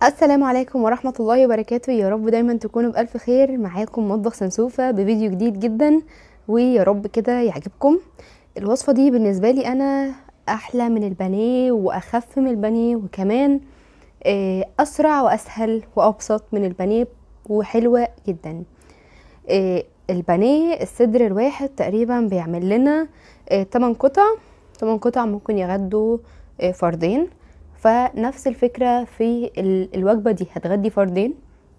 السلام عليكم ورحمة الله وبركاته يا رب دايما تكونوا بألف خير معاكم مطبخ سنسوفة بفيديو جديد جدا ويا رب كده يعجبكم الوصفة دي بالنسبة لي أنا أحلى من البانيه وأخف من البانيه وكمان آه، أسرع وأسهل وأبسط من البانيه وحلوة جدا آه، البانيه الصدر الواحد تقريبا بيعمل لنا 8 قطع 8 قطع ممكن يغدوا آه، فردين فنفس الفكرة في ال- الوجبة دي هتغدي فردين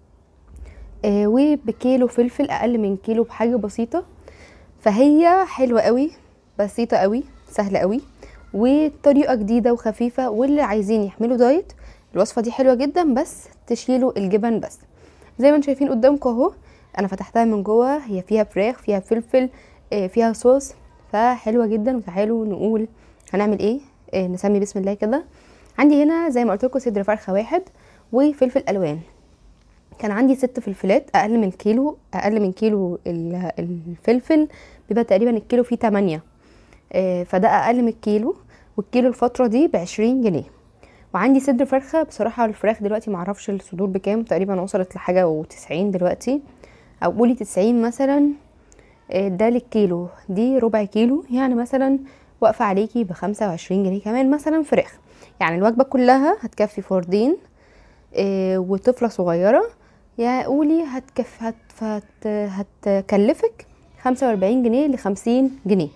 آه، وبكيلو فلفل اقل من كيلو بحاجة بسيطة فهي حلوة قوي بسيطة قوي سهلة قوي وطريقة جديدة وخفيفة واللي عايزين يعملوا دايت الوصفة دي حلوة جدا بس تشيلوا الجبن بس زي ما انتم شايفين قدامكم اهو انا فتحتها من جوه هي فيها فراخ فيها فلفل آه، فيها صوص فحلوة جدا وتعالوا نقول هنعمل ايه آه، نسمي بسم الله كده عندي هنا زي ما قلت لكم صدر فرخه واحد وفلفل الوان كان عندي ست فلفلات اقل من كيلو اقل من كيلو ال- الفلفل بيبقى تقريبا الكيلو فيه 8 فده اقل من الكيلو والكيلو الفتره دي بعشرين جنيه وعندي صدر فرخه بصراحه الفراخ دلوقتي معرفش الصدور بكام تقريبا وصلت لحاجه وتسعين دلوقتي او قولي تسعين مثلا آه، ده للكيلو دي ربع كيلو يعني مثلا واقفه عليكي بخمسة وعشرين جنيه كمان مثلا فراخ يعني الوجبه كلها هتكفي فردين آه، وطفله صغيره يا قولي هتكف هت هت هتكلفك خمسة وأربعين جنيه لخمسين جنيه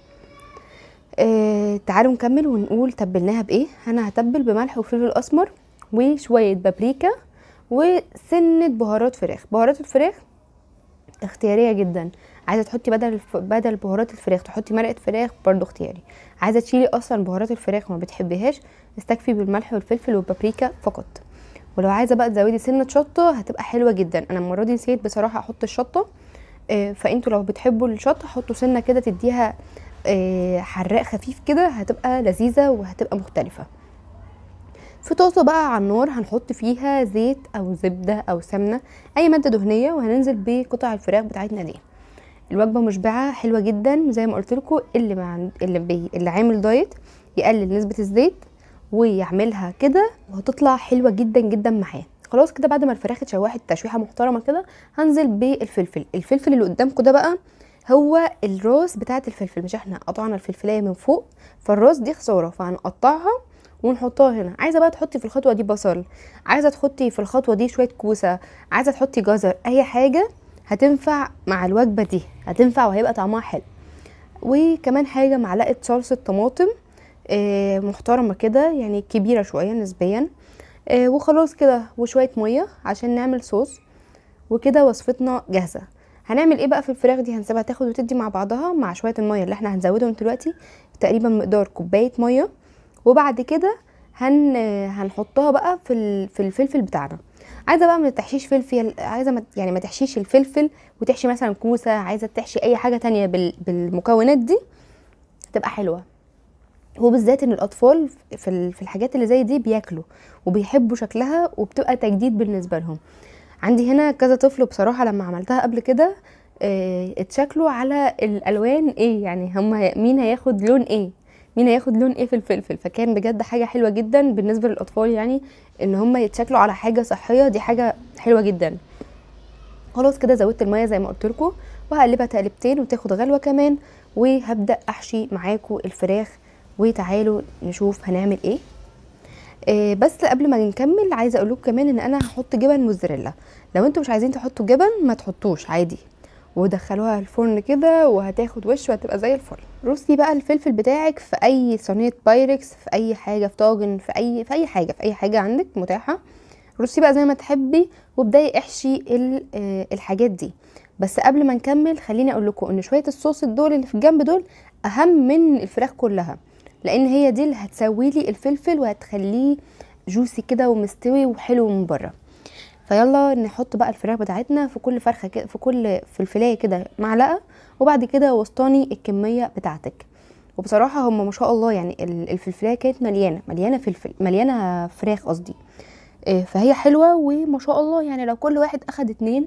آه تعالوا نكمل ونقول تبلناها بايه انا هتبل بملح وفلفل اسمر وشويه بابريكا وسنه بهارات فراخ بهارات الفراخ اختياريه جدا عايزه تحطي بدل الف... بدل بهارات الفراخ تحطي مرقه فراخ برضو اختياري عايزه تشيلي اصلا بهارات الفراخ وما بتحبيهاش استكفي بالملح والفلفل والبابريكا فقط ولو عايزه بقى تزودي سنه شطه هتبقى حلوه جدا انا المره دي نسيت بصراحه احط الشطه آه، فانتوا لو بتحبوا الشطه حطوا سنه كده تديها آه، حراق خفيف كده هتبقى لذيذه وهتبقى مختلفه في طاسه بقى على النار هنحط فيها زيت او زبده او سمنه اي ماده دهنيه وهننزل بقطع الفراخ بتاعتنا دي الوجبه مشبعه حلوه جدا زي ما قلت لكم اللي مع اللي بي... اللي عامل دايت يقلل نسبه الزيت ويعملها كده وهتطلع حلوه جدا جدا معاه خلاص كده بعد ما الفراخ اتشوحت تشويحه محترمه كده هنزل بالفلفل الفلفل اللي قدامكم ده بقى هو الراس بتاعه الفلفل مش احنا قطعنا الفلفلايه من فوق فالراس دي خساره فهنقطعها ونحطها هنا عايزه بقى تحطي في الخطوه دي بصل عايزه تحطي في الخطوه دي شويه كوسه عايزه تحطي جزر اي حاجه هتنفع مع الوجبه دي هتنفع وهيبقى طعمها حلو وكمان حاجه معلقه صلصه طماطم آه، محترمه كده يعني كبيره شويه نسبيا آه، وخلاص كده وشويه ميه عشان نعمل صوص وكده وصفتنا جاهزه هنعمل ايه بقى في الفراخ دي هنسيبها تاخد وتدي مع بعضها مع شويه الميه اللي احنا هنزودهم دلوقتي تقريبا مقدار كوبايه ميه وبعد كده هن هنحطها بقى في ال- في الفلفل بتاعنا عايزه بقى ما تحشيش فلفل عايزه ما يعني ما تحشيش الفلفل وتحشي مثلا كوسه عايزه تحشي اي حاجه تانية بال- بالمكونات دي هتبقى حلوه وبالذات ان الاطفال في ال- في الحاجات اللي زي دي بياكلوا وبيحبوا شكلها وبتبقى تجديد بالنسبه لهم عندي هنا كذا طفل بصراحه لما عملتها قبل كده آه، اتشكلوا على الالوان ايه يعني هم هي- مين هياخد لون ايه مين هياخد لون ايه في الفلفل فكان بجد حاجه حلوه جدا بالنسبه للاطفال يعني ان هم يتشكلوا على حاجه صحيه دي حاجه حلوه جدا خلاص كده زودت الميه زي ما قلت لكم وهقلبها تقلبتين وتاخد غلوه كمان وهبدا احشي معاكم الفراخ وتعالوا نشوف هنعمل ايه آه، بس قبل ما نكمل عايزه اقول لكم كمان ان انا هحط جبن موزاريلا لو انتم مش عايزين تحطوا جبن ما تحطوش عادي ودخلوها الفرن كده وهتاخد وش وهتبقى زي الفل رصي بقى الفلفل بتاعك في اي صينيه بايركس في اي حاجه في طاجن في اي في اي حاجه في اي حاجه عندك متاحه رصي بقى زي ما تحبي وابداي احشي ال- آه، الحاجات دي بس قبل ما نكمل خليني اقول لكم ان شويه الصوص دول اللي في الجنب دول اهم من الفراخ كلها لان هي دي اللي هتسوي لي الفلفل وهتخليه جوسي كده ومستوي وحلو من بره فيلا نحط بقى الفراخ بتاعتنا في كل فرخه كده في كل فلفلايه كده معلقه وبعد كده وسطاني الكميه بتاعتك وبصراحه هم ما شاء الله يعني ال- الفلفلايه كانت مليانه مليانه فلفل مليانه فراخ قصدي آه، فهي حلوه وما شاء الله يعني لو كل واحد اخد اتنين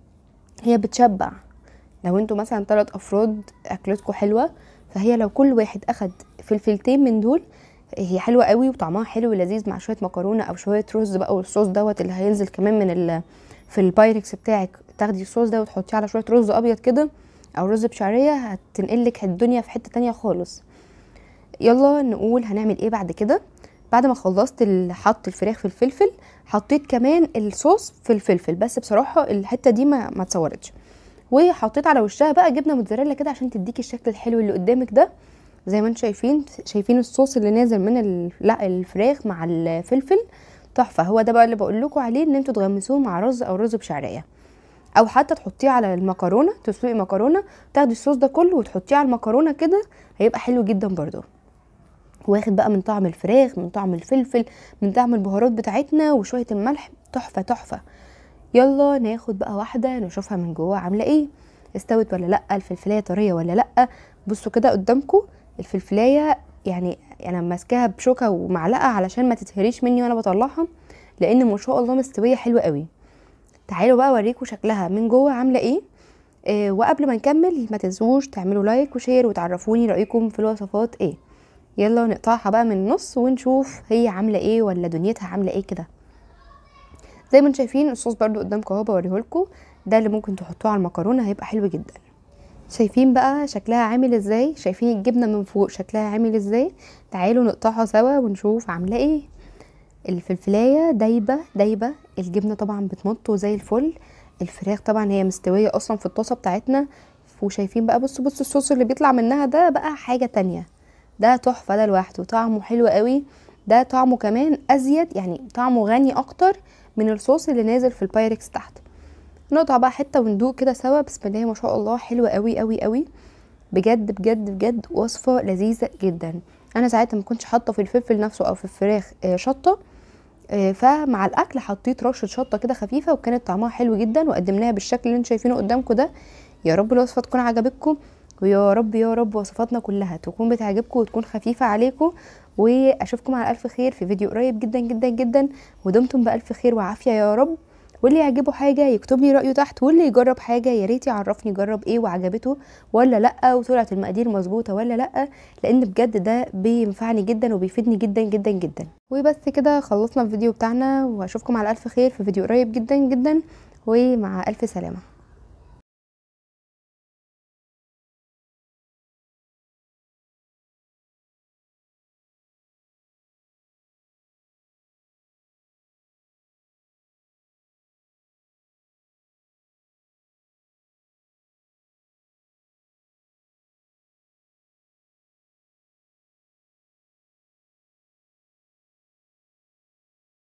هي بتشبع لو انتوا مثلا ثلاث افراد اكلتكم حلوه فهي لو كل واحد اخد فلفلتين من دول هي حلوه قوي وطعمها حلو ولذيذ مع شويه مكرونه او شويه رز بقى والصوص دوت اللي هينزل كمان من ال في البايركس بتاعك تاخدي الصوص ده وتحطيه على شويه رز ابيض كده او رز بشعريه هتنقلك الدنيا في حته تانية خالص يلا نقول هنعمل ايه بعد كده بعد ما خلصت ال- حط الفراخ في الفلفل حطيت كمان الصوص في الفلفل بس بصراحه الحته دي ما ما اتصورتش وحطيت على وشها بقى جبنه موتزاريلا كده عشان تديكي الشكل الحلو اللي قدامك ده زي ما انتم شايفين شايفين الصوص اللي نازل من ال... لا الفراخ مع الفلفل تحفه هو ده بقى اللي بقول لكم عليه ان انتوا تغمسوه مع رز او رز بشعريه او حتى تحطيه على المكرونه تسلقي مكرونه تاخدي الصوص ده كله وتحطيه على المكرونه كده هيبقى حلو جدا برضو واخد بقى من طعم الفراخ من طعم الفلفل من طعم البهارات بتاعتنا وشويه الملح تحفه تحفه يلا ناخد بقى واحده نشوفها من جوه عامله ايه استوت ولا لا الفلفلايه طريه ولا لا بصوا كده قدامكم الفلفلايه يعني انا ماسكاها بشوكه ومعلقه علشان ما تتهريش مني وانا بطلعها لان ما شاء الله مستويه حلوه قوي تعالوا بقى اوريكم شكلها من جوه عامله ايه آه وقبل ما نكمل ما تنسوش تعملوا لايك وشير وتعرفوني رايكم في الوصفات ايه يلا نقطعها بقى من النص ونشوف هي عامله ايه ولا دنيتها عامله ايه كده زي ما انتم شايفين الصوص برضو قدامكم اهو بوريهولكم ده اللي ممكن تحطوه على المكرونه هيبقى حلو جدا شايفين بقى شكلها عامل ازاي شايفين الجبنه من فوق شكلها عامل ازاي تعالوا نقطعها سوا ونشوف عامله ايه الفلفلايه دايبه دايبه الجبنه طبعا بتمط زي الفل الفراخ طبعا هي مستويه اصلا في الطاسه بتاعتنا وشايفين بقى بصوا بصوا الصوص اللي بيطلع منها ده بقى حاجه تانية ده تحفه ده لوحده طعمه حلو قوي ده طعمه كمان ازيد يعني طعمه غني اكتر من الصوص اللي نازل في البايركس تحت نقطع بقى حته وندوق كده سوا بسم الله ما شاء الله حلوه قوي قوي قوي بجد بجد بجد وصفه لذيذه جدا انا ساعتها ما كنتش حاطه في الفلفل نفسه او في الفراخ آه، شطه آه، فمع الاكل حطيت رشه شطه كده خفيفه وكانت طعمها حلو جدا وقدمناها بالشكل اللي انتم شايفينه قدامكم ده يا رب الوصفه تكون عجبتكم ويا رب يا رب وصفاتنا كلها تكون بتعجبكم وتكون خفيفه عليكم واشوفكم على الف خير في فيديو قريب جدا جدا جدا ودمتم بالف خير وعافيه يا رب واللي يعجبه حاجه يكتب لي رايه تحت واللي يجرب حاجه يا ريت يعرفني جرب ايه وعجبته ولا لا وطلعت المقادير مظبوطه ولا لا لان بجد ده بينفعني جدا وبيفيدني جدا جدا جدا وبس كده خلصنا الفيديو بتاعنا واشوفكم على الف خير في فيديو قريب جدا جدا ومع الف سلامه